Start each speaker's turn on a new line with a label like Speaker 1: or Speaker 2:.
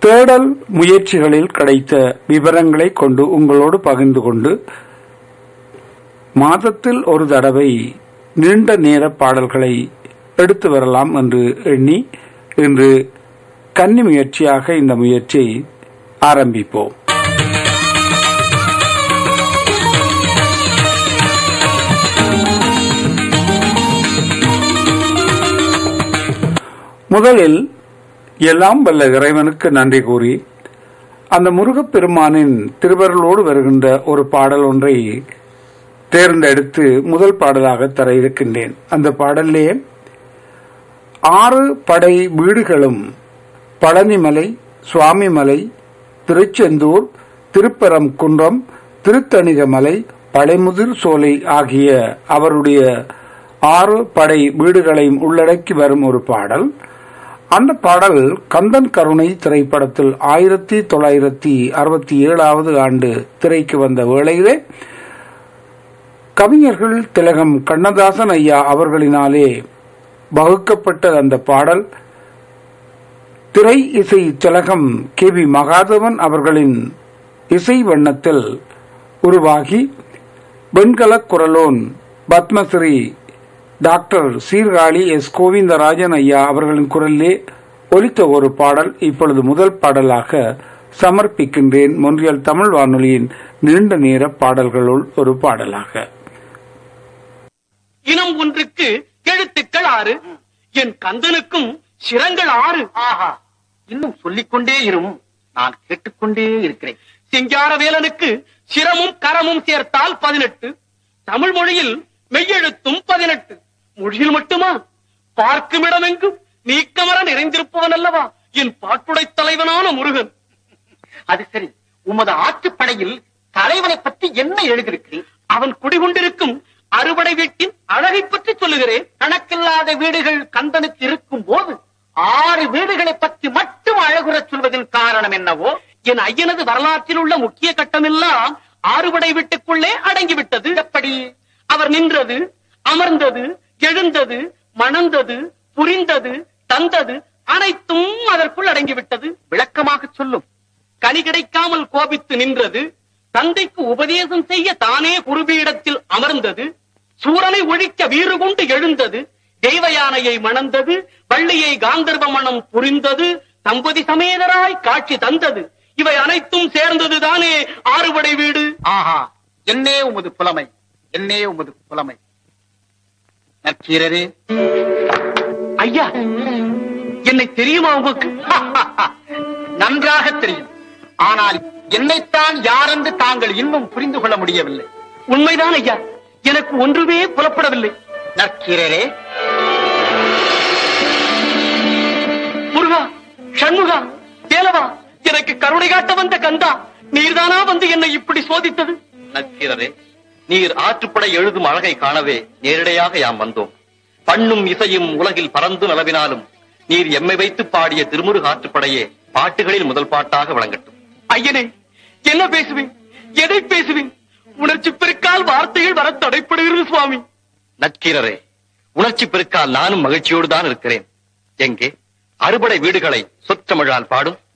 Speaker 1: தேடல் முயற்சிகளில் கிடைத்த விவரங்களை கொண்டு உங்களோடு பகிர்ந்து கொண்டு மாதத்தில் ஒரு தடவை நீண்ட நேர பாடல்களை எடுத்து வரலாம் என்று எண்ணி இன்று கன்னி முயற்சியாக இந்த முயற்சியை ஆரம்பிப்போம் முதலில் எல்லாம் வல்ல இறைவனுக்கு நன்றி கூறி அந்த முருகப்பெருமானின் திருவருளோடு வருகின்ற ஒரு பாடல் ஒன்றை தேர்ந்தெடுத்து முதல் பாடலாக தர இருக்கின்றேன் அந்த பாடலே ஆறு படை வீடுகளும் பழனிமலை சுவாமிமலை திருச்செந்தூர் திருப்பரம் குன்றம் திருத்தணிகமலை பழைமுதிர் சோலை ஆகிய அவருடைய ஆறு படை வீடுகளையும் உள்ளடக்கி வரும் ஒரு பாடல் அந்த பாடல் கந்தன் கருணை திரைப்படத்தில் ஆயிரத்தி தொள்ளாயிரத்தி அறுபத்தி ஏழாவது ஆண்டு திரைக்கு வந்த வேளையிலே கவிஞர்கள் திலகம் கண்ணதாசன் ஐயா அவர்களினாலே வகுக்கப்பட்ட அந்த பாடல் திரை இசை திலகம் கே வி மகாதவன் அவர்களின் இசை வண்ணத்தில் உருவாகி வெண்கலக் குரலோன் பத்மஸ்ரீ டாக்டர் சீர்காழி எஸ் கோவிந்தராஜன் ஐயா அவர்களின் குரலிலே ஒலித்த ஒரு பாடல் இப்பொழுது முதல் பாடலாக சமர்ப்பிக்கின்றேன் மொன்றியல் தமிழ் வானொலியின் நீண்ட நேர பாடல்களுள் ஒரு பாடலாக
Speaker 2: இனம் ஒன்றுக்கு எழுத்துக்கள் ஆறு என் கந்தனுக்கும் சிரங்கள் ஆறு
Speaker 3: ஆஹா இன்னும் சொல்லிக்கொண்டே இரும் நான் கேட்டுக்கொண்டே இருக்கிறேன்
Speaker 2: சிங்காரவேலனுக்கு சிரமும் கரமும் சேர்த்தால் பதினெட்டு தமிழ் மொழியில் மெய்யெழுத்தும் பதினெட்டு மொழியில் மட்டுமா பார்க்கும் இடமெங்கும் நீக்கமர நிறைந்திருப்பவன் அல்லவா என் பாட்டுடை தலைவனான முருகன்
Speaker 3: அது சரி உமது ஆற்றுப்படையில் தலைவனை பற்றி என்ன எழுதியிருக்கிறேன்
Speaker 2: அவன் குடிகொண்டிருக்கும் அறுபடை வீட்டின் அழகை பற்றி சொல்லுகிறேன்
Speaker 3: கணக்கில்லாத வீடுகள் கந்தனுக்கு இருக்கும் போது ஆறு வீடுகளை பற்றி மட்டும் அழகுறச் சொல்வதன் காரணம் என்னவோ
Speaker 2: என் ஐயனது வரலாற்றில் உள்ள முக்கிய கட்டமெல்லாம் ஆறுபடை வீட்டுக்குள்ளே அடங்கிவிட்டது
Speaker 3: எப்படி
Speaker 2: அவர் நின்றது அமர்ந்தது எழுந்தது மணந்தது புரிந்தது தந்தது அனைத்தும் அதற்குள் அடங்கிவிட்டது
Speaker 3: விளக்கமாக சொல்லும்
Speaker 2: கனி கிடைக்காமல் கோபித்து நின்றது தந்தைக்கு உபதேசம் செய்ய தானே குருபீடத்தில் அமர்ந்தது சூரனை ஒழிக்க வீறு கொண்டு எழுந்தது தெய்வ யானையை மணந்தது வள்ளியை காந்தர்வ மணம் புரிந்தது தம்பதி சமேதராய் காட்சி தந்தது இவை அனைத்தும் சேர்ந்தது தானே ஆறுபடை வீடு
Speaker 3: ஆஹா என்னே உமது புலமை என்னே உமது புலமை நற்கீரரே
Speaker 2: ஐயா என்னை தெரியுமா உங்களுக்கு
Speaker 3: நன்றாக தெரியும் ஆனால் என்னைத்தான் யாரென்று தாங்கள் இன்னும் புரிந்து கொள்ள முடியவில்லை
Speaker 2: உண்மைதான் ஐயா எனக்கு ஒன்றுமே புலப்படவில்லை
Speaker 3: நற்கீரரே
Speaker 2: முருகா சண்முகா தேலவா எனக்கு கருணை காட்ட வந்த கந்தா நீர்தானா வந்து என்னை இப்படி சோதித்தது
Speaker 4: நக்கீரரே நீர் ஆற்றுப்படை எழுதும் அழகை காணவே நேரடியாக யாம் வந்தோம் பண்ணும் இசையும் உலகில் பறந்து நிலவினாலும் நீர் எம்மை வைத்து பாடிய திருமுருக ஆற்றுப்படையே பாட்டுகளில் முதல் பாட்டாக விளங்கட்டும்
Speaker 2: ஐயனே என்ன பேசுவேன் எதை பேசுவேன் உணர்ச்சி பெருக்கால் வார்த்தைகள் வர தடைப்படுகிறது சுவாமி
Speaker 4: நற்கீரரே உணர்ச்சி பெருக்கால் நானும் மகிழ்ச்சியோடு தான் இருக்கிறேன் எங்கே அறுபடை வீடுகளை சொற்றமிழால் பாடும்